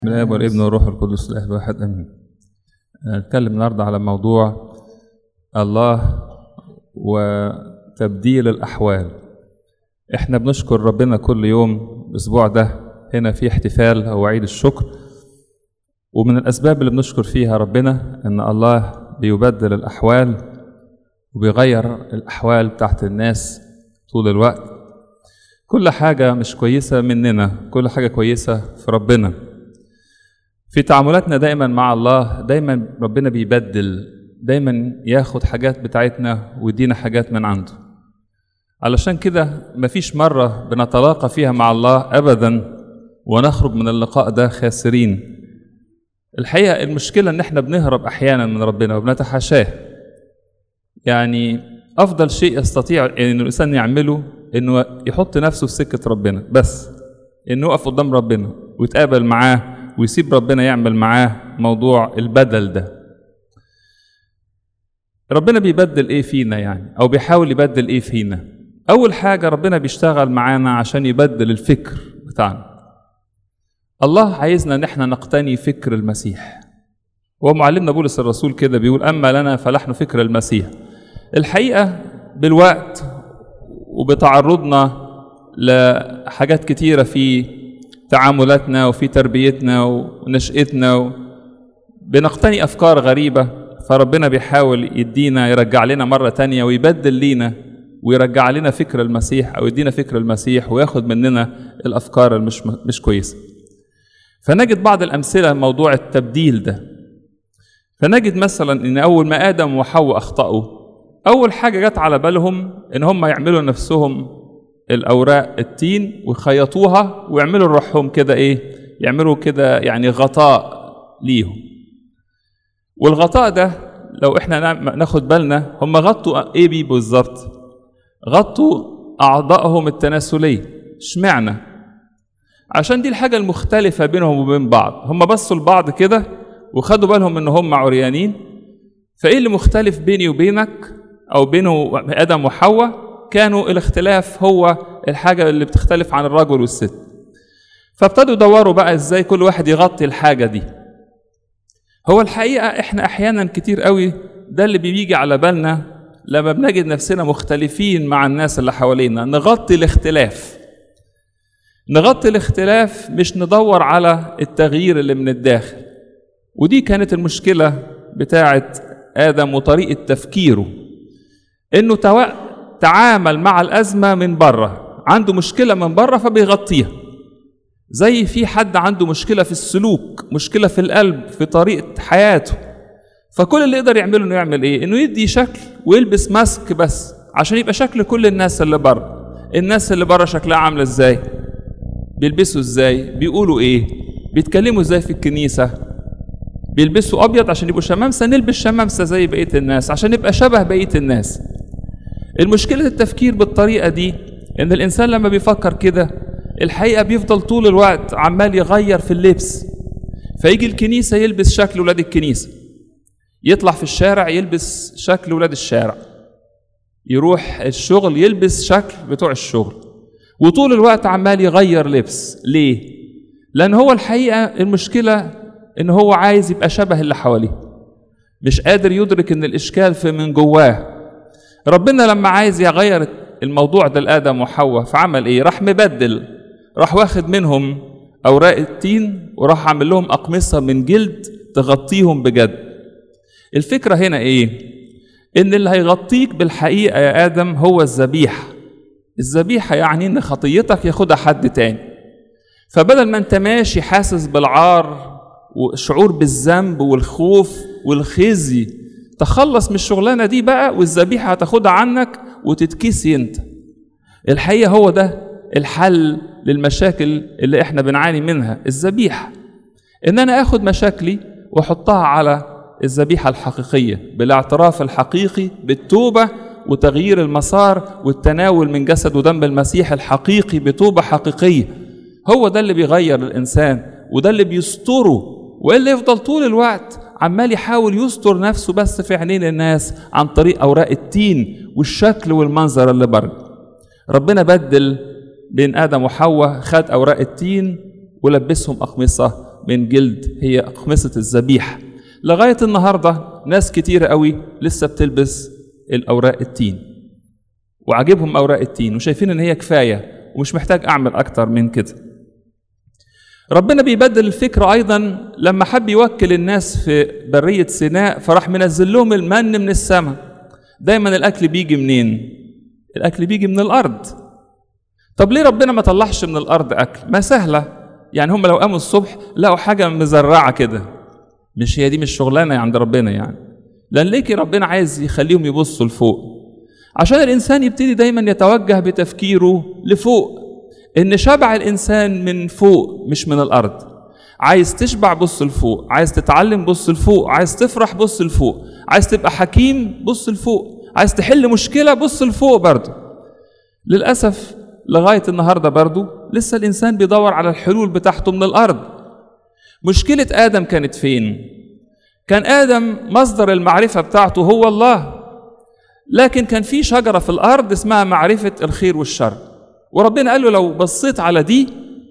من الاب والابن والروح القدس الاله الواحد امين نتكلم النهارده على موضوع الله وتبديل الاحوال احنا بنشكر ربنا كل يوم الاسبوع ده هنا في احتفال هو عيد الشكر ومن الاسباب اللي بنشكر فيها ربنا ان الله بيبدل الاحوال وبيغير الاحوال بتاعت الناس طول الوقت كل حاجه مش كويسه مننا كل حاجه كويسه في ربنا في تعاملاتنا دايما مع الله دايما ربنا بيبدل دايما ياخد حاجات بتاعتنا ويدينا حاجات من عنده علشان كده مفيش مرة بنتلاقى فيها مع الله أبدا ونخرج من اللقاء ده خاسرين الحقيقة المشكلة إن إحنا بنهرب أحيانا من ربنا وبنتحاشاه يعني أفضل شيء يستطيع إن الإنسان يعمله إنه يحط نفسه في سكة ربنا بس إنه يقف قدام ربنا ويتقابل معاه ويسيب ربنا يعمل معاه موضوع البدل ده ربنا بيبدل ايه فينا يعني او بيحاول يبدل ايه فينا اول حاجه ربنا بيشتغل معانا عشان يبدل الفكر بتاعنا الله عايزنا ان احنا نقتني فكر المسيح هو معلمنا بولس الرسول كده بيقول اما لنا فنحن فكر المسيح الحقيقه بالوقت وبتعرضنا لحاجات كتيره في تعاملاتنا وفي تربيتنا ونشأتنا بنقتني أفكار غريبة فربنا بيحاول يدينا يرجع لنا مرة تانية ويبدل لينا ويرجع لنا فكر المسيح أو يدينا فكر المسيح وياخد مننا الأفكار المش مش كويسة فنجد بعض الأمثلة موضوع التبديل ده فنجد مثلا إن أول ما آدم وحواء أخطأوا أول حاجة جت على بالهم إن هم يعملوا نفسهم الاوراق التين ويخيطوها ويعملوا لروحهم كده ايه يعملوا كده يعني غطاء ليهم والغطاء ده لو احنا ناخد بالنا هم غطوا ايه بيه بالظبط غطوا اعضائهم التناسليه اشمعنى عشان دي الحاجه المختلفه بينهم وبين بعض هم بصوا لبعض كده وخدوا بالهم ان هم عريانين فايه اللي مختلف بيني وبينك او بينه ادم وحواء كانوا الاختلاف هو الحاجة اللي بتختلف عن الرجل والست فابتدوا يدوروا بقى ازاي كل واحد يغطي الحاجة دي هو الحقيقة احنا احيانا كتير قوي ده اللي بيجي على بالنا لما بنجد نفسنا مختلفين مع الناس اللي حوالينا نغطي الاختلاف نغطي الاختلاف مش ندور على التغيير اللي من الداخل ودي كانت المشكلة بتاعت آدم وطريقة تفكيره انه تعامل مع الأزمة من بره عنده مشكلة من بره فبيغطيها زي في حد عنده مشكلة في السلوك مشكلة في القلب في طريقة حياته فكل اللي يقدر يعمله انه يعمل ايه انه يدي شكل ويلبس ماسك بس عشان يبقى شكل كل الناس اللي بره الناس اللي بره شكلها عامله ازاي بيلبسوا ازاي بيقولوا ايه بيتكلموا ازاي في الكنيسه بيلبسوا ابيض عشان يبقوا شمامسه نلبس شمامسه زي بقيه الناس عشان نبقى شبه بقيه الناس المشكلة التفكير بالطريقة دي إن الإنسان لما بيفكر كده الحقيقة بيفضل طول الوقت عمال يغير في اللبس فيجي الكنيسة يلبس شكل ولاد الكنيسة يطلع في الشارع يلبس شكل ولاد الشارع يروح الشغل يلبس شكل بتوع الشغل وطول الوقت عمال يغير لبس ليه؟ لأن هو الحقيقة المشكلة إن هو عايز يبقى شبه اللي حواليه مش قادر يدرك إن الإشكال في من جواه ربنا لما عايز يغير الموضوع ده لآدم وحواء فعمل إيه؟ راح مبدل راح واخد منهم أوراق التين وراح عامل لهم أقمصة من جلد تغطيهم بجد. الفكرة هنا إيه؟ إن اللي هيغطيك بالحقيقة يا آدم هو الذبيحة. الذبيحة يعني إن خطيتك ياخدها حد تاني. فبدل ما أنت ماشي حاسس بالعار وشعور بالذنب والخوف والخزي تخلص من الشغلانه دي بقى والذبيحه هتاخدها عنك وتتكسي انت الحقيقه هو ده الحل للمشاكل اللي احنا بنعاني منها الذبيحه ان انا اخد مشاكلي واحطها على الذبيحه الحقيقيه بالاعتراف الحقيقي بالتوبه وتغيير المسار والتناول من جسد ودم المسيح الحقيقي بتوبه حقيقيه هو ده اللي بيغير الانسان وده اللي بيستره والا يفضل طول الوقت عمال يحاول يستر نفسه بس في عينين الناس عن طريق اوراق التين والشكل والمنظر اللي بره ربنا بدل بين ادم وحواء خد اوراق التين ولبسهم اقمصه من جلد هي أقمصة الذبيحة لغاية النهاردة ناس كتيرة قوي لسه بتلبس الأوراق التين وعاجبهم أوراق التين وشايفين إن هي كفاية ومش محتاج أعمل أكتر من كده ربنا بيبدل الفكرة أيضا لما حب يوكل الناس في برية سيناء فراح منزل لهم المن من السماء دايما الأكل بيجي منين؟ الأكل بيجي من الأرض طب ليه ربنا ما طلعش من الأرض أكل؟ ما سهلة يعني هم لو قاموا الصبح لقوا حاجة مزرعة كده مش هي دي مش شغلانة عند ربنا يعني لأن ليكي ربنا عايز يخليهم يبصوا لفوق عشان الإنسان يبتدي دايما يتوجه بتفكيره لفوق ان شبع الانسان من فوق مش من الارض عايز تشبع بص لفوق عايز تتعلم بص لفوق عايز تفرح بص لفوق عايز تبقى حكيم بص لفوق عايز تحل مشكلة بص لفوق برضه للأسف لغاية النهاردة برضه لسه الإنسان بيدور على الحلول بتاعته من الأرض مشكلة آدم كانت فين؟ كان آدم مصدر المعرفة بتاعته هو الله لكن كان في شجرة في الأرض اسمها معرفة الخير والشر وربنا قال له لو بصيت على دي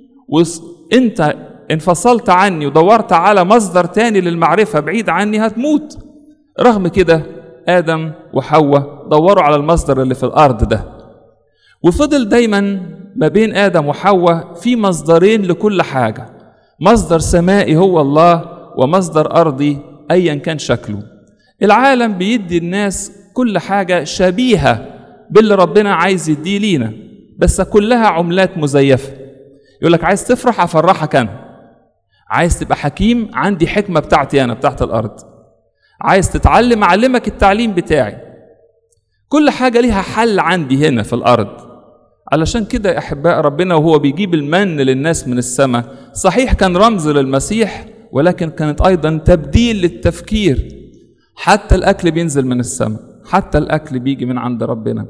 وانت انفصلت عني ودورت على مصدر تاني للمعرفة بعيد عني هتموت رغم كده آدم وحواء دوروا على المصدر اللي في الأرض ده وفضل دايما ما بين آدم وحواء في مصدرين لكل حاجة مصدر سمائي هو الله ومصدر أرضي أيا كان شكله العالم بيدي الناس كل حاجة شبيهة باللي ربنا عايز يديه لينا بس كلها عملات مزيفة يقول لك عايز تفرح أفرحك أنا عايز تبقى حكيم عندي حكمة بتاعتي أنا بتاعت الأرض عايز تتعلم أعلمك التعليم بتاعي كل حاجة ليها حل عندي هنا في الأرض علشان كده يا أحباء ربنا وهو بيجيب المن للناس من السماء صحيح كان رمز للمسيح ولكن كانت أيضا تبديل للتفكير حتى الأكل بينزل من السماء حتى الأكل بيجي من عند ربنا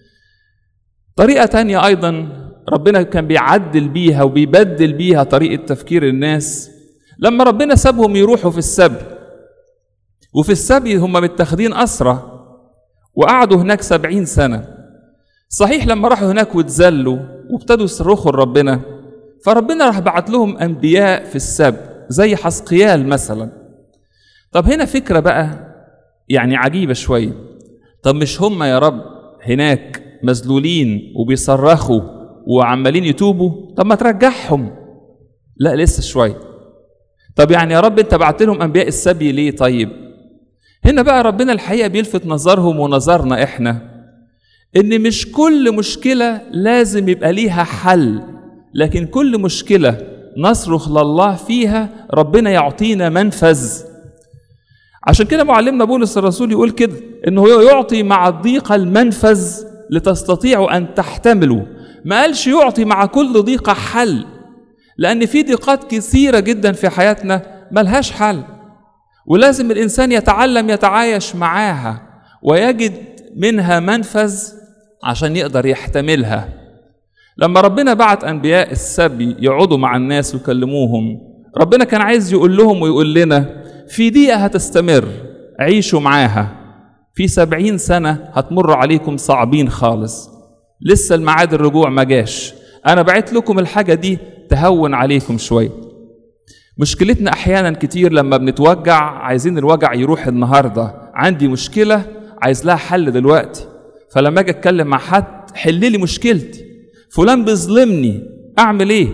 طريقة تانية أيضا ربنا كان بيعدل بيها وبيبدل بيها طريقة تفكير الناس لما ربنا سابهم يروحوا في السبي وفي السبي هم متاخدين أسرة وقعدوا هناك سبعين سنة صحيح لما راحوا هناك واتذلوا وابتدوا يصرخوا لربنا فربنا راح بعت لهم أنبياء في السبي زي حسقيال مثلا طب هنا فكرة بقى يعني عجيبة شوية طب مش هم يا رب هناك مذلولين وبيصرخوا وعمالين يتوبوا طب ما ترجعهم لا لسه شويه طب يعني يا رب انت بعت لهم انبياء السبي ليه طيب هنا بقى ربنا الحقيقه بيلفت نظرهم ونظرنا احنا ان مش كل مشكله لازم يبقى ليها حل لكن كل مشكله نصرخ لله فيها ربنا يعطينا منفذ عشان كده معلمنا بولس الرسول يقول كده انه يعطي مع الضيقه المنفذ لتستطيعوا ان تحتملوا ما قالش يعطي مع كل ضيقه حل لان في ضيقات كثيره جدا في حياتنا ملهاش حل ولازم الانسان يتعلم يتعايش معاها ويجد منها منفذ عشان يقدر يحتملها لما ربنا بعت انبياء السبي يقعدوا مع الناس ويكلموهم ربنا كان عايز يقول لهم ويقول لنا في دقيقه هتستمر عيشوا معاها في سبعين سنة هتمر عليكم صعبين خالص لسه الميعاد الرجوع ما جاش أنا بعت لكم الحاجة دي تهون عليكم شوية مشكلتنا أحيانا كتير لما بنتوجع عايزين الوجع يروح النهاردة عندي مشكلة عايز لها حل دلوقتي فلما أجي أتكلم مع حد حل لي مشكلتي فلان بيظلمني أعمل إيه؟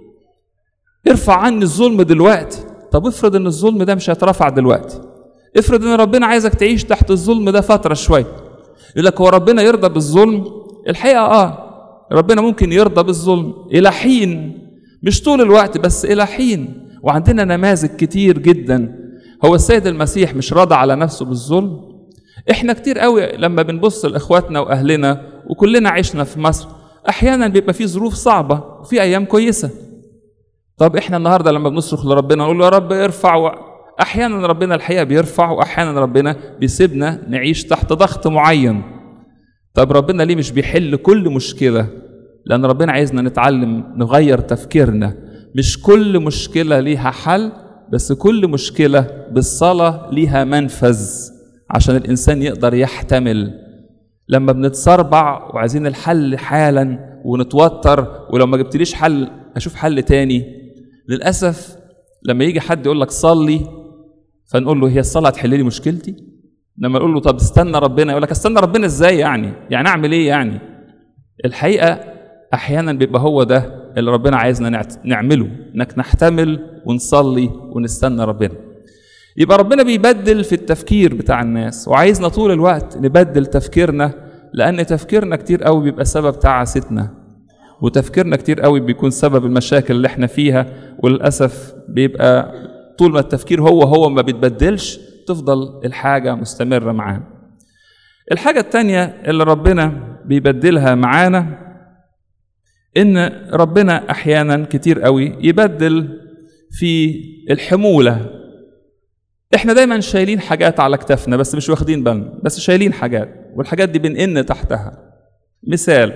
ارفع عني الظلم دلوقتي طب افرض ان الظلم ده مش هيترفع دلوقتي افرض ان ربنا عايزك تعيش تحت الظلم ده فتره شويه يقول لك هو ربنا يرضى بالظلم الحقيقه اه ربنا ممكن يرضى بالظلم الى حين مش طول الوقت بس الى حين وعندنا نماذج كتير جدا هو السيد المسيح مش راضى على نفسه بالظلم احنا كتير قوي لما بنبص لاخواتنا واهلنا وكلنا عشنا في مصر احيانا بيبقى في ظروف صعبه وفي ايام كويسه طب احنا النهارده لما بنصرخ لربنا نقول له يا رب ارفع و... احيانا ربنا الحقيقه بيرفع واحيانا ربنا بيسيبنا نعيش تحت ضغط معين طب ربنا ليه مش بيحل كل مشكله لان ربنا عايزنا نتعلم نغير تفكيرنا مش كل مشكله ليها حل بس كل مشكله بالصلاه ليها منفذ عشان الانسان يقدر يحتمل لما بنتصربع وعايزين الحل حالا ونتوتر ولو ما جبتليش حل اشوف حل تاني للاسف لما يجي حد يقول لك صلي فنقول له هي الصلاه هتحل لي مشكلتي لما نقول له طب استنى ربنا يقول لك استنى ربنا ازاي يعني يعني اعمل ايه يعني الحقيقه احيانا بيبقى هو ده اللي ربنا عايزنا نعت- نعمله انك نحتمل ونصلي ونستنى ربنا يبقى ربنا بيبدل في التفكير بتاع الناس وعايزنا طول الوقت نبدل تفكيرنا لان تفكيرنا كتير قوي بيبقى سبب تعاستنا وتفكيرنا كتير قوي بيكون سبب المشاكل اللي احنا فيها وللاسف بيبقى طول ما التفكير هو هو ما بيتبدلش تفضل الحاجه مستمره معانا الحاجه التانية اللي ربنا بيبدلها معانا ان ربنا احيانا كتير قوي يبدل في الحموله احنا دايما شايلين حاجات على كتافنا بس مش واخدين بالنا بس شايلين حاجات والحاجات دي بنئن تحتها مثال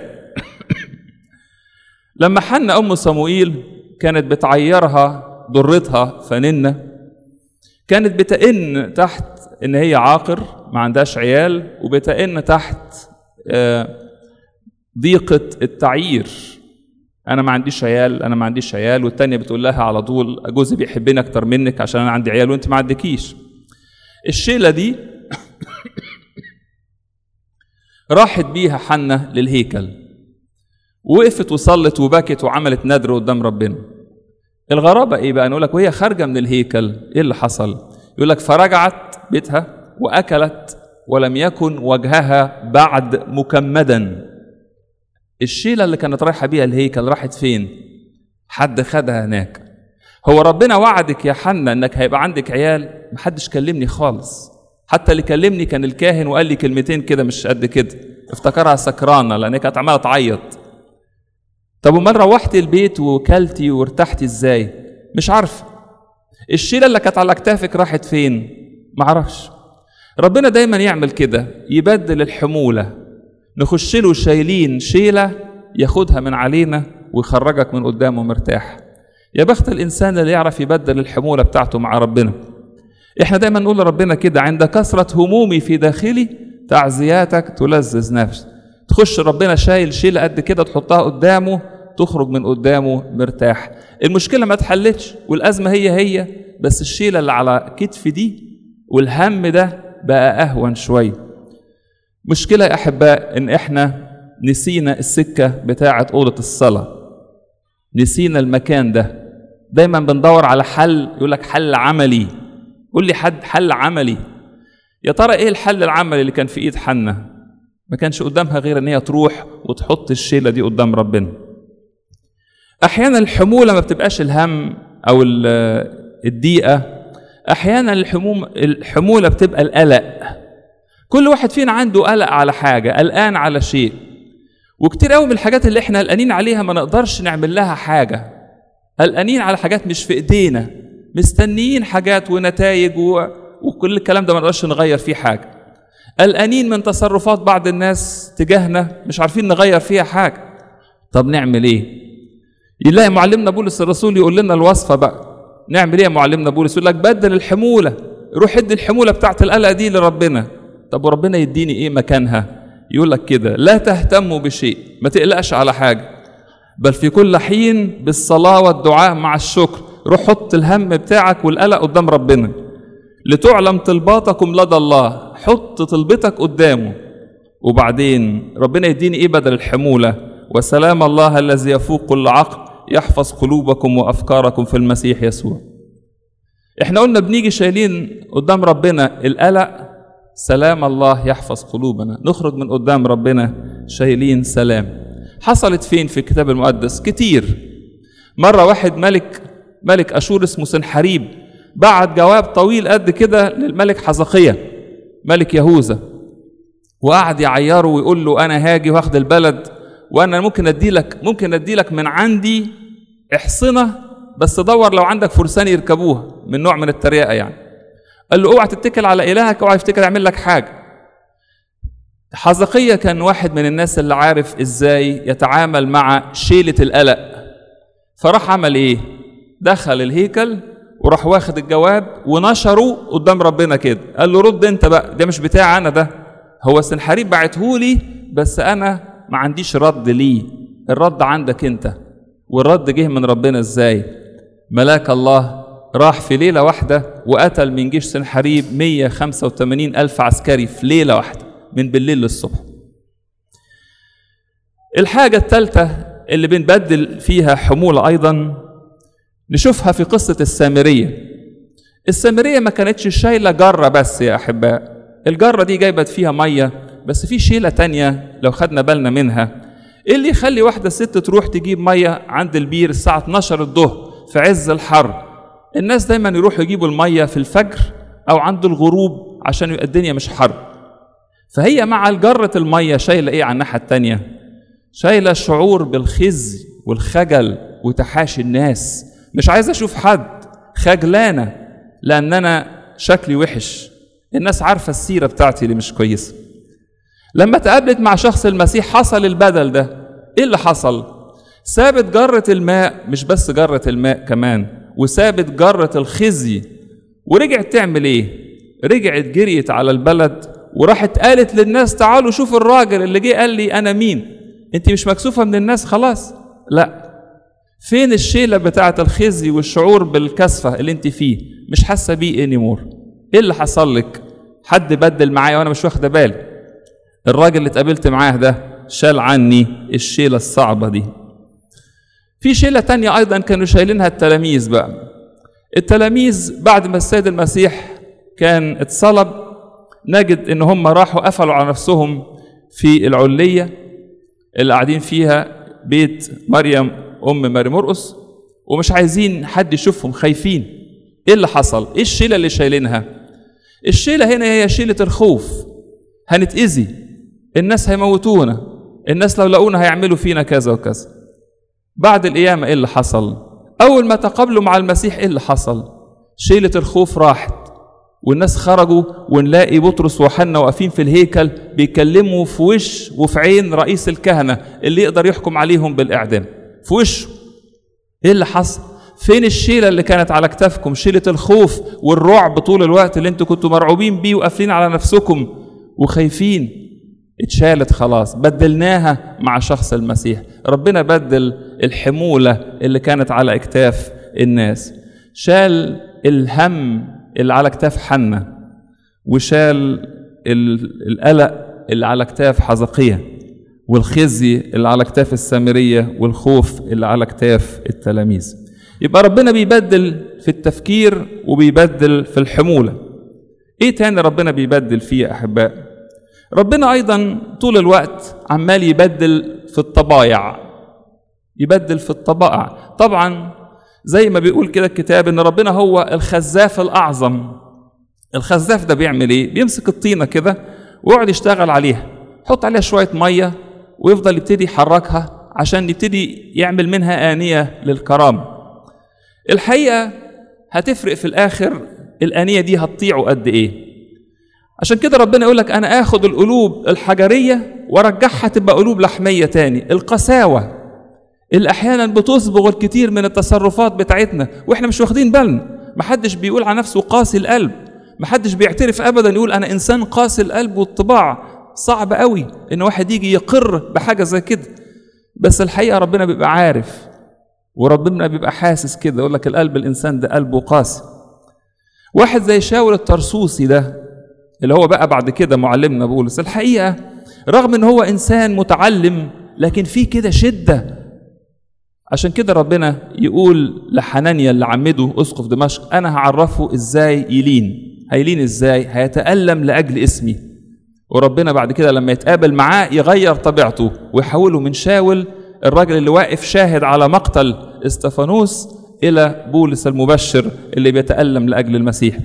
لما حنا ام صموئيل كانت بتعيرها ضرتها فننة كانت بتئن تحت ان هي عاقر ما عندهاش عيال وبتئن تحت آه، ضيقة التعيير انا ما عنديش عيال انا ما عنديش عيال والتانية بتقول لها على طول جوزي بيحبني اكتر منك عشان انا عندي عيال وانت ما عندكيش الشيلة دي راحت بيها حنة للهيكل وقفت وصلت وبكت وعملت ندر قدام ربنا الغرابة ايه بقى نقول لك وهي خارجة من الهيكل ايه اللي حصل يقول لك فرجعت بيتها واكلت ولم يكن وجهها بعد مكمدا الشيلة اللي كانت رايحة بيها الهيكل راحت فين حد خدها هناك هو ربنا وعدك يا حنا انك هيبقى عندك عيال محدش كلمني خالص حتى اللي كلمني كان الكاهن وقال لي كلمتين كده مش قد كده افتكرها سكرانه لان هي كانت عماله تعيط طب امال روحتي البيت وكلتي وارتحتي ازاي مش عارفه الشيله اللي كانت على اكتافك راحت فين معرفش ربنا دايما يعمل كده يبدل الحموله نخش له شايلين شيله ياخدها من علينا ويخرجك من قدامه مرتاح يا بخت الانسان اللي يعرف يبدل الحموله بتاعته مع ربنا احنا دايما نقول لربنا كده عند كثره همومي في داخلي تعزياتك تلذذ نفسي تخش ربنا شايل شيله قد كده تحطها قدامه تخرج من قدامه مرتاح المشكله ما اتحلتش والازمه هي هي بس الشيله اللي على كتفي دي والهم ده بقى اهون شويه مشكله يا احباء ان احنا نسينا السكه بتاعه اوضه الصلاه نسينا المكان ده دايما بندور على حل يقول لك حل عملي قول لي حد حل عملي يا ترى ايه الحل العملي اللي كان في ايد حنة ما كانش قدامها غير ان هي تروح وتحط الشيله دي قدام ربنا احيانا الحموله ما بتبقاش الهم او الضيقه احيانا الحموم الحموله بتبقى القلق كل واحد فينا عنده قلق على حاجه قلقان على شيء وكتير قوي من الحاجات اللي احنا قلقانين عليها ما نقدرش نعمل لها حاجه قلقانين على حاجات مش في ايدينا مستنيين حاجات ونتائج و... وكل الكلام ده ما نقدرش نغير فيه حاجه قلقانين من تصرفات بعض الناس تجاهنا مش عارفين نغير فيها حاجه طب نعمل ايه يلاقي معلمنا بولس الرسول يقول لنا الوصفه بقى نعمل ايه يا معلمنا بولس يقول لك بدل الحموله روح ادي الحموله بتاعت القلق دي لربنا طب وربنا يديني ايه مكانها يقول لك كده لا تهتموا بشيء ما تقلقش على حاجه بل في كل حين بالصلاه والدعاء مع الشكر روح حط الهم بتاعك والقلق قدام ربنا لتعلم طلباتكم لدى الله حط طلبتك قدامه وبعدين ربنا يديني ايه بدل الحموله وسلام الله الذي يفوق كل عقل يحفظ قلوبكم وافكاركم في المسيح يسوع احنا قلنا بنيجي شايلين قدام ربنا القلق سلام الله يحفظ قلوبنا نخرج من قدام ربنا شايلين سلام حصلت فين في الكتاب المقدس كتير مرة واحد ملك ملك أشور اسمه سنحريب بعت جواب طويل قد كده للملك حزقية ملك يهوذا وقعد يعيره ويقول له أنا هاجي واخد البلد وأنا ممكن أدي لك ممكن أدي لك من عندي احصنة بس دور لو عندك فرسان يركبوها من نوع من التريقة يعني قال له اوعى تتكل على إلهك اوعى يفتكر يعمل لك حاجة حزقية كان واحد من الناس اللي عارف ازاي يتعامل مع شيلة القلق فراح عمل ايه دخل الهيكل وراح واخد الجواب ونشره قدام ربنا كده قال له رد انت بقى ده مش بتاعي انا ده هو سنحريب بعتهولي بس انا ما عنديش رد ليه الرد عندك انت والرد جه من ربنا ازاي ملاك الله راح في ليلة واحدة وقتل من جيش سنحريب 185 ألف عسكري في ليلة واحدة من بالليل للصبح الحاجة الثالثة اللي بنبدل فيها حمولة أيضا نشوفها في قصة السامرية السامرية ما كانتش شايلة جرة بس يا أحباء الجرة دي جايبت فيها مية بس في شيلة تانية لو خدنا بالنا منها ايه اللي يخلي واحدة ست تروح تجيب مية عند البير الساعة 12 الظهر في عز الحر الناس دايما يروحوا يجيبوا المية في الفجر أو عند الغروب عشان يبقى الدنيا مش حر فهي مع الجرة المية شايلة ايه على الناحية التانية شايلة شعور بالخزي والخجل وتحاشي الناس مش عايز اشوف حد خجلانة لان انا شكلي وحش الناس عارفة السيرة بتاعتي اللي مش كويسة لما تقابلت مع شخص المسيح حصل البدل ده ايه اللي حصل سابت جرة الماء مش بس جرة الماء كمان وسابت جرة الخزي ورجعت تعمل ايه رجعت جريت على البلد وراحت قالت للناس تعالوا شوفوا الراجل اللي جه قال لي انا مين انت مش مكسوفه من الناس خلاص لا فين الشيله بتاعه الخزي والشعور بالكسفه اللي انت فيه مش حاسه بيه انيمور ايه اللي حصل لك حد بدل معايا وانا مش واخده بالي الراجل اللي اتقابلت معاه ده شال عني الشيله الصعبه دي في شيله تانية ايضا كانوا شايلينها التلاميذ بقى التلاميذ بعد ما السيد المسيح كان اتصلب نجد ان هم راحوا قفلوا على نفسهم في العليه اللي قاعدين فيها بيت مريم ام ماري مرقس ومش عايزين حد يشوفهم خايفين ايه اللي حصل ايه الشيله اللي شايلينها الشيله هنا هي شيله الخوف هنتاذي الناس هيموتونا الناس لو لقونا هيعملوا فينا كذا وكذا بعد القيامه ايه اللي حصل اول ما تقابلوا مع المسيح ايه اللي حصل شيله الخوف راحت والناس خرجوا ونلاقي بطرس وحنا واقفين في الهيكل بيكلموا في وش وفي عين رئيس الكهنه اللي يقدر يحكم عليهم بالاعدام في وشه ايه اللي حصل فين الشيله اللي كانت على كتافكم شيله الخوف والرعب طول الوقت اللي انتوا كنتوا مرعوبين بيه وقافلين على نفسكم وخايفين اتشالت خلاص بدلناها مع شخص المسيح ربنا بدل الحموله اللي كانت على اكتاف الناس شال الهم اللي على كتاف حنة وشال القلق اللي على كتاف حزقية والخزي اللي على كتاف السامرية والخوف اللي على كتاف التلاميذ يبقى ربنا بيبدل في التفكير وبيبدل في الحمولة ايه تاني ربنا بيبدل فيه يا احباء ربنا ايضا طول الوقت عمال يبدل في الطبايع يبدل في الطبائع طبعا زي ما بيقول كده الكتاب ان ربنا هو الخزاف الاعظم الخزاف ده بيعمل ايه بيمسك الطينه كده ويقعد يشتغل عليها يحط عليها شويه ميه ويفضل يبتدي يحركها عشان يبتدي يعمل منها آنية للكرامة الحقيقة هتفرق في الآخر الآنية دي هتطيعه قد إيه عشان كده ربنا يقول لك أنا آخد القلوب الحجرية وأرجعها تبقى قلوب لحمية تاني القساوة اللي أحيانا بتصبغ الكثير من التصرفات بتاعتنا وإحنا مش واخدين بالنا محدش بيقول على نفسه قاسي القلب محدش بيعترف أبدا يقول أنا إنسان قاسي القلب والطباع صعب قوي إن واحد يجي يقر بحاجة زي كده بس الحقيقة ربنا بيبقى عارف وربنا بيبقى حاسس كده يقول لك القلب الإنسان ده قلبه قاسي واحد زي شاول الترسوسي ده اللي هو بقى بعد كده معلمنا بولس الحقيقة رغم ان هو انسان متعلم لكن فيه كده شدة عشان كده ربنا يقول لحنانيا اللي عمده اسقف دمشق انا هعرفه ازاي يلين هيلين ازاي هيتألم لاجل اسمي وربنا بعد كده لما يتقابل معاه يغير طبيعته ويحوله من شاول الراجل اللي واقف شاهد على مقتل استفانوس الى بولس المبشر اللي بيتألم لاجل المسيح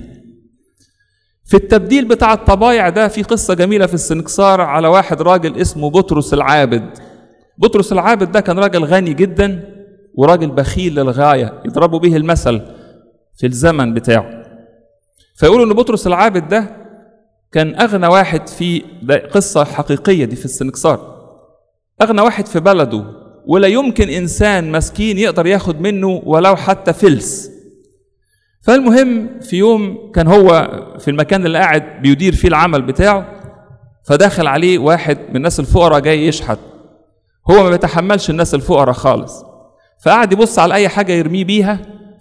في التبديل بتاع الطبايع ده في قصة جميلة في السنكسار على واحد راجل اسمه بطرس العابد بطرس العابد ده كان راجل غني جدا وراجل بخيل للغاية يضربوا به المثل في الزمن بتاعه فيقولوا ان بطرس العابد ده كان اغنى واحد في ده قصة حقيقية دي في السنكسار اغنى واحد في بلده ولا يمكن انسان مسكين يقدر ياخد منه ولو حتى فلس فالمهم في يوم كان هو في المكان اللي قاعد بيدير فيه العمل بتاعه فدخل عليه واحد من الناس الفقراء جاي يشحت هو ما بيتحملش الناس الفقراء خالص فقعد يبص على اي حاجه يرميه بيها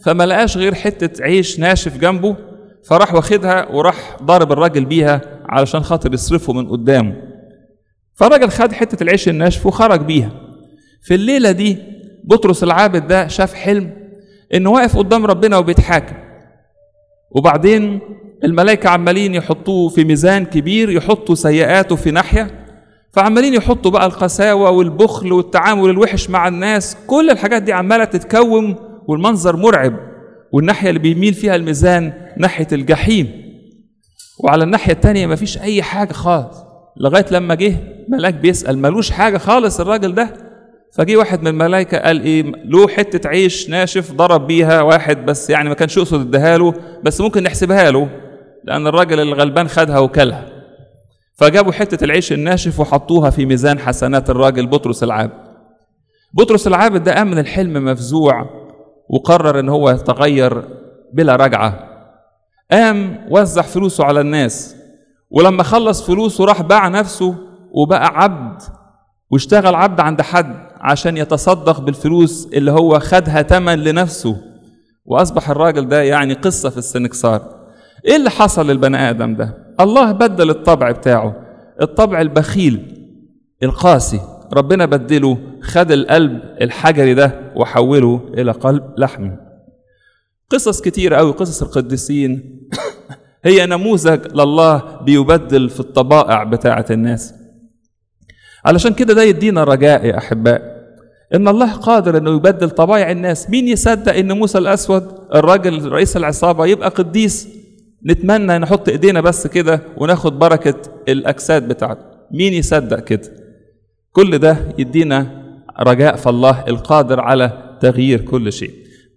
فما لقاش غير حتة عيش ناشف جنبه فراح واخدها وراح ضارب الراجل بيها علشان خاطر يصرفه من قدامه فالراجل خد حتة العيش الناشف وخرج بيها في الليلة دي بطرس العابد ده شاف حلم انه واقف قدام ربنا وبيتحاكم وبعدين الملائكة عمالين يحطوه في ميزان كبير يحطوا سيئاته في ناحية فعمالين يحطوا بقى القساوة والبخل والتعامل الوحش مع الناس كل الحاجات دي عمالة تتكوم والمنظر مرعب والناحية اللي بيميل فيها الميزان ناحية الجحيم وعلى الناحية التانية مفيش أي حاجة خالص لغاية لما جه ملاك بيسأل ملوش حاجة خالص الراجل ده فجه واحد من الملائكة قال إيه له حتة عيش ناشف ضرب بيها واحد بس يعني ما كانش يقصد اداها له بس ممكن نحسبها له لأن الراجل الغلبان خدها وكلها فجابوا حتة العيش الناشف وحطوها في ميزان حسنات الراجل بطرس العابد بطرس العابد ده قام من الحلم مفزوع وقرر ان هو يتغير بلا رجعة قام وزع فلوسه على الناس ولما خلص فلوسه راح باع نفسه وبقى عبد واشتغل عبد عند حد عشان يتصدق بالفلوس اللي هو خدها تمن لنفسه واصبح الراجل ده يعني قصه في السنكسار ايه اللي حصل للبني ادم ده الله بدل الطبع بتاعه الطبع البخيل القاسي ربنا بدله خد القلب الحجري ده وحوله الى قلب لحمي قصص كتيرة أوي قصص القديسين هي نموذج لله بيبدل في الطبائع بتاعة الناس علشان كده ده يدينا رجاء يا أحباء إن الله قادر إنه يبدل طبائع الناس مين يصدق إن موسى الأسود الراجل رئيس العصابة يبقى قديس نتمنى نحط إيدينا بس كده وناخد بركة الأجساد بتاعته مين يصدق كده كل ده يدينا رجاء في الله القادر على تغيير كل شيء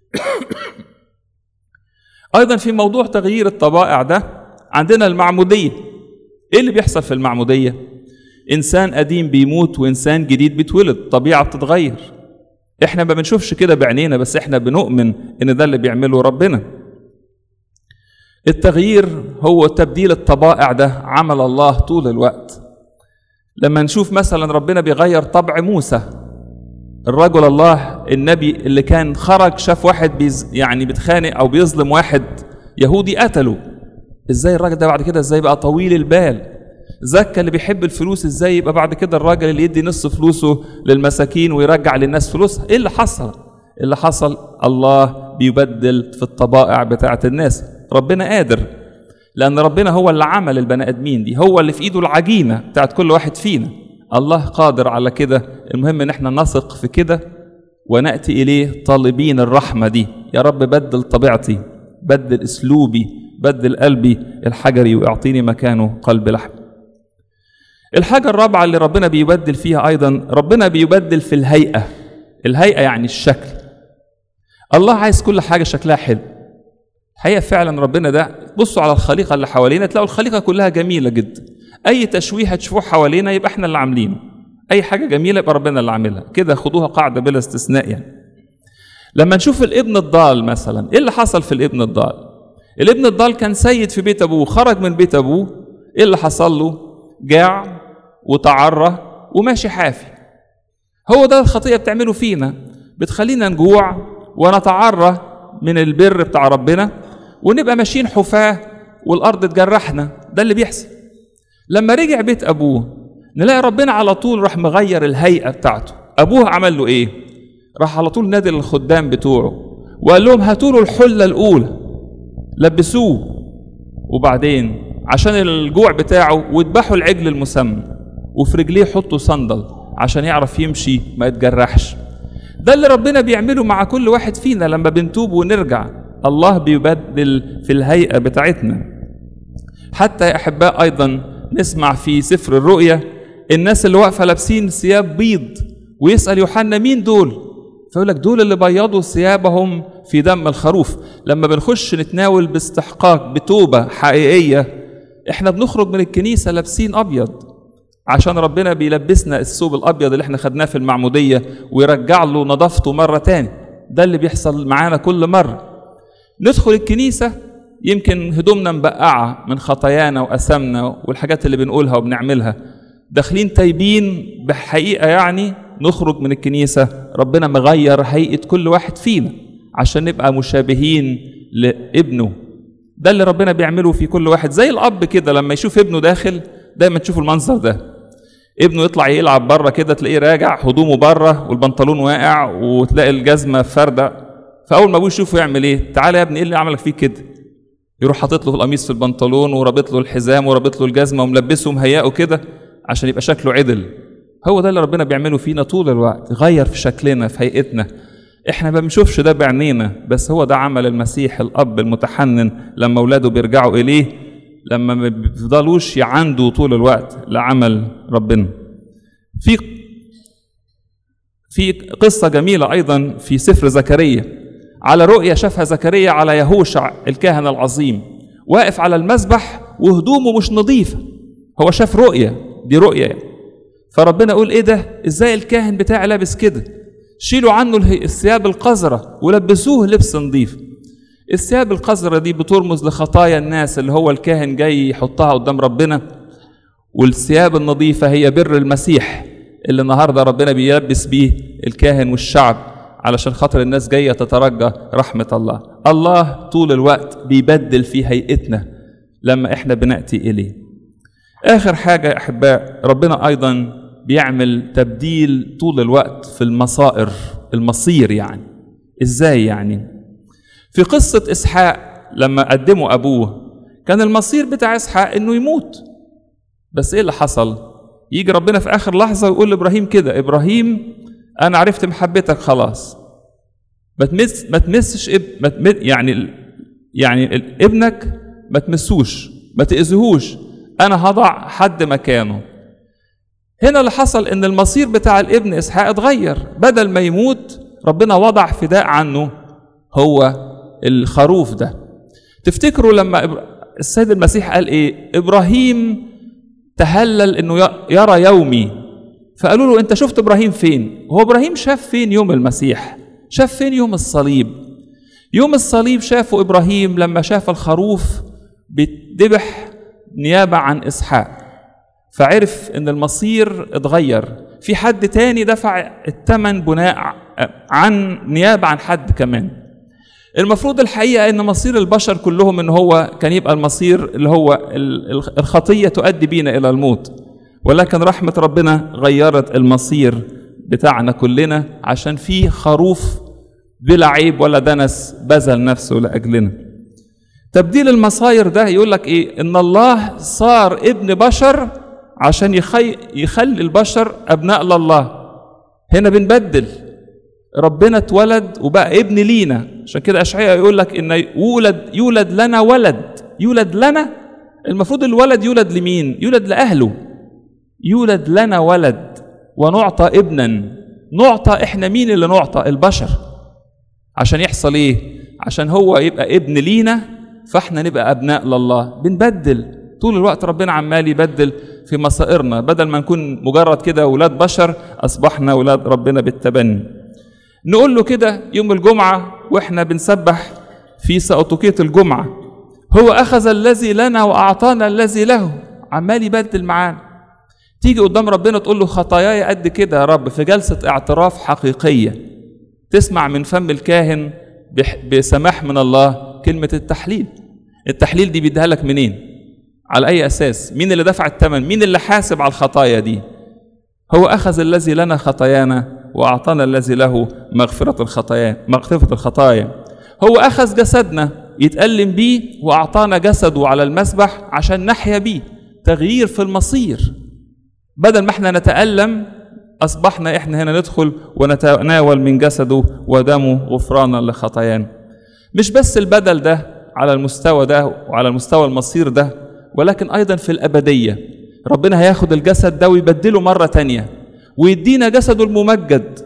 ايضا في موضوع تغيير الطبائع ده عندنا المعموديه ايه اللي بيحصل في المعموديه انسان قديم بيموت وانسان جديد بيتولد طبيعه بتتغير احنا ما بنشوفش كده بعينينا بس احنا بنؤمن ان ده اللي بيعمله ربنا التغيير هو تبديل الطبائع ده عمل الله طول الوقت لما نشوف مثلا ربنا بيغير طبع موسى الرجل الله النبي اللي كان خرج شاف واحد بيز يعني بيتخانق او بيظلم واحد يهودي قتله ازاي الراجل ده بعد كده ازاي بقى طويل البال زكا اللي بيحب الفلوس ازاي يبقى بعد كده الراجل اللي يدي نص فلوسه للمساكين ويرجع للناس فلوسها ايه اللي حصل اللي حصل الله بيبدل في الطبائع بتاعه الناس ربنا قادر لان ربنا هو اللي عمل البني ادمين دي هو اللي في ايده العجينه بتاعت كل واحد فينا الله قادر على كده المهم ان احنا نثق في كده وناتي اليه طالبين الرحمه دي يا رب بدل طبيعتي بدل اسلوبي بدل قلبي الحجري واعطيني مكانه قلب لحم الحاجه الرابعه اللي ربنا بيبدل فيها ايضا ربنا بيبدل في الهيئه الهيئه يعني الشكل الله عايز كل حاجه شكلها حلو الحقيقه فعلا ربنا ده بصوا على الخليقه اللي حوالينا تلاقوا الخليقه كلها جميله جدا اي تشويه هتشوفوه حوالينا يبقى احنا اللي عاملينه اي حاجه جميله يبقى ربنا اللي عاملها كده خدوها قاعده بلا استثناء يعني لما نشوف الابن الضال مثلا ايه اللي حصل في الابن الضال الابن الضال كان سيد في بيت ابوه خرج من بيت ابوه ايه اللي حصل له جاع وتعرى وماشي حافي هو ده الخطيه بتعمله فينا بتخلينا نجوع ونتعرى من البر بتاع ربنا ونبقى ماشيين حفاه والارض تجرحنا ده اللي بيحصل لما رجع بيت ابوه نلاقي ربنا على طول راح مغير الهيئه بتاعته ابوه عمل له ايه راح على طول نادي الخدام بتوعه وقال لهم هاتوا له الحله الاولى لبسوه وبعدين عشان الجوع بتاعه واذبحوا العجل المسمى وفي رجليه حطوا صندل عشان يعرف يمشي ما يتجرحش ده اللي ربنا بيعمله مع كل واحد فينا لما بنتوب ونرجع الله بيبدل في الهيئه بتاعتنا حتى يا احباء ايضا نسمع في سفر الرؤيا الناس اللي واقفه لابسين ثياب بيض ويسال يوحنا مين دول فيقول لك دول اللي بيضوا ثيابهم في دم الخروف لما بنخش نتناول باستحقاق بتوبه حقيقيه احنا بنخرج من الكنيسه لابسين ابيض عشان ربنا بيلبسنا الثوب الابيض اللي احنا خدناه في المعموديه ويرجع له نظافته مره تاني ده اللي بيحصل معانا كل مره ندخل الكنيسه يمكن هدومنا مبقعه من خطايانا واثامنا والحاجات اللي بنقولها وبنعملها داخلين تايبين بحقيقه يعني نخرج من الكنيسه ربنا مغير هيئه كل واحد فينا عشان نبقى مشابهين لابنه ده اللي ربنا بيعمله في كل واحد زي الاب كده لما يشوف ابنه داخل دايما تشوف المنظر ده ابنه يطلع يلعب بره كده تلاقيه راجع هدومه بره والبنطلون واقع وتلاقي الجزمه فارده فاول ما ابوه يشوفه يعمل ايه تعالى يا ابني ايه اللي عملك فيك كده يروح حاطط له القميص في البنطلون ورابط له الحزام ورابط له الجزمه وملبسه ومهيئه كده عشان يبقى شكله عدل هو ده اللي ربنا بيعمله فينا طول الوقت غير في شكلنا في هيئتنا احنا ما بنشوفش ده بعينينا بس هو ده عمل المسيح الاب المتحنن لما اولاده بيرجعوا اليه لما ما بيفضلوش يعندوا طول الوقت لعمل ربنا في في قصة جميلة أيضا في سفر زكريا على رؤية شافها زكريا على يهوشع الكاهن العظيم واقف على المذبح وهدومه مش نظيفة هو شاف رؤية دي رؤية يعني. فربنا يقول ايه ده ازاي الكاهن بتاعي لابس كده شيلوا عنه الثياب القذرة ولبسوه لبس نظيف الثياب القذرة دي بترمز لخطايا الناس اللي هو الكاهن جاي يحطها قدام ربنا والثياب النظيفة هي بر المسيح اللي النهارده ربنا بيلبس بيه الكاهن والشعب علشان خاطر الناس جايه تترجى رحمه الله. الله طول الوقت بيبدل في هيئتنا لما احنا بناتي اليه. اخر حاجه يا احباء ربنا ايضا بيعمل تبديل طول الوقت في المصائر المصير يعني. ازاي يعني؟ في قصه اسحاق لما قدموا ابوه كان المصير بتاع اسحاق انه يموت. بس ايه اللي حصل؟ يجي ربنا في اخر لحظه ويقول لابراهيم كده ابراهيم انا عرفت محبتك خلاص ما تمس ما تمسش اب ما تمس يعني يعني ابنك ما تمسوش ما تاذيهوش انا هضع حد مكانه هنا اللي حصل ان المصير بتاع الابن اسحاق اتغير بدل ما يموت ربنا وضع فداء عنه هو الخروف ده تفتكروا لما السيد المسيح قال ايه ابراهيم تهلل انه يرى يومي فقالوا له انت شفت ابراهيم فين هو ابراهيم شاف فين يوم المسيح شاف فين يوم الصليب يوم الصليب شافه ابراهيم لما شاف الخروف بيتذبح نيابه عن اسحاق فعرف ان المصير اتغير في حد تاني دفع الثمن بناء عن نيابه عن حد كمان المفروض الحقيقه ان مصير البشر كلهم ان هو كان يبقى المصير اللي هو الخطيه تؤدي بينا الى الموت ولكن رحمه ربنا غيرت المصير بتاعنا كلنا عشان في خروف بلا عيب ولا دنس بذل نفسه لاجلنا تبديل المصاير ده يقول لك ايه ان الله صار ابن بشر عشان يخي يخلي البشر ابناء لله هنا بنبدل ربنا اتولد وبقى ابن لينا عشان كده اشعياء يقول لك ان يولد يولد لنا ولد يولد لنا المفروض الولد يولد لمين يولد لاهله يولد لنا ولد ونعطى ابنا نعطى احنا مين اللي نعطى البشر عشان يحصل ايه عشان هو يبقى ابن لينا فاحنا نبقى ابناء لله بنبدل طول الوقت ربنا عمال يبدل في مصائرنا بدل ما نكون مجرد كده اولاد بشر اصبحنا اولاد ربنا بالتبني نقول له كده يوم الجمعة وإحنا بنسبح في سأطوكية الجمعة هو أخذ الذي لنا وأعطانا الذي له عمال يبدل معانا تيجي قدام ربنا تقول له خطاياي قد كده يا رب في جلسة اعتراف حقيقية تسمع من فم الكاهن بسماح من الله كلمة التحليل التحليل دي بيديها لك منين على أي أساس مين اللي دفع الثمن مين اللي حاسب على الخطايا دي هو أخذ الذي لنا خطايانا وأعطانا الذي له مغفرة الخطايا مغفرة الخطايا هو أخذ جسدنا يتألم بيه وأعطانا جسده على المسبح عشان نحيا بيه تغيير في المصير بدل ما احنا نتألم أصبحنا احنا هنا ندخل ونتناول من جسده ودمه غفرانا لخطايانا مش بس البدل ده على المستوى ده وعلى المستوى المصير ده ولكن أيضا في الأبدية ربنا هياخد الجسد ده ويبدله مرة تانية ويدينا جسده الممجد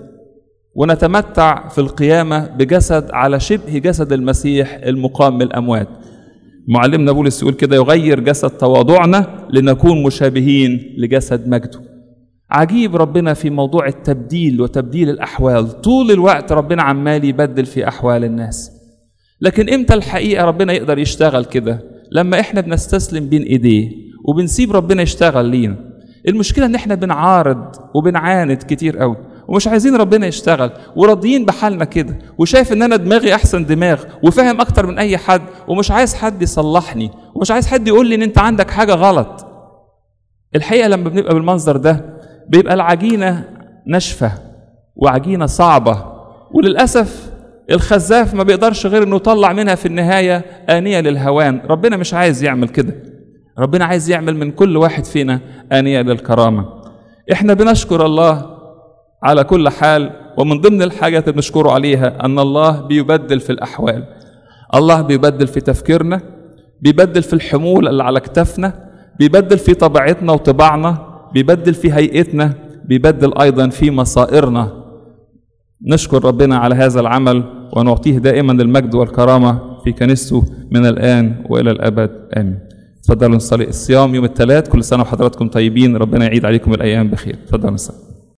ونتمتع في القيامة بجسد على شبه جسد المسيح المقام من الأموات معلمنا بولس يقول كده يغير جسد تواضعنا لنكون مشابهين لجسد مجده عجيب ربنا في موضوع التبديل وتبديل الأحوال طول الوقت ربنا عمال يبدل في أحوال الناس لكن إمتى الحقيقة ربنا يقدر يشتغل كده لما إحنا بنستسلم بين إيديه وبنسيب ربنا يشتغل لينا المشكله ان احنا بنعارض وبنعاند كتير قوي ومش عايزين ربنا يشتغل وراضيين بحالنا كده وشايف ان انا دماغي احسن دماغ وفاهم اكتر من اي حد ومش عايز حد يصلحني ومش عايز حد يقول لي ان انت عندك حاجه غلط الحقيقه لما بنبقى بالمنظر ده بيبقى العجينه ناشفه وعجينه صعبه وللاسف الخزاف ما بيقدرش غير انه يطلع منها في النهايه انيه للهوان ربنا مش عايز يعمل كده ربنا عايز يعمل من كل واحد فينا انيه للكرامه احنا بنشكر الله على كل حال ومن ضمن الحاجات اللي بنشكره عليها ان الله بيبدل في الاحوال الله بيبدل في تفكيرنا بيبدل في الحمول اللي على كتافنا بيبدل في طبيعتنا وطباعنا بيبدل في هيئتنا بيبدل ايضا في مصائرنا نشكر ربنا على هذا العمل ونعطيه دائما المجد والكرامه في كنيسته من الان والى الابد امين تفضلوا نصلي الصيام يوم الثلاث كل سنه وحضراتكم طيبين ربنا يعيد عليكم الايام بخير تفضلوا نصلي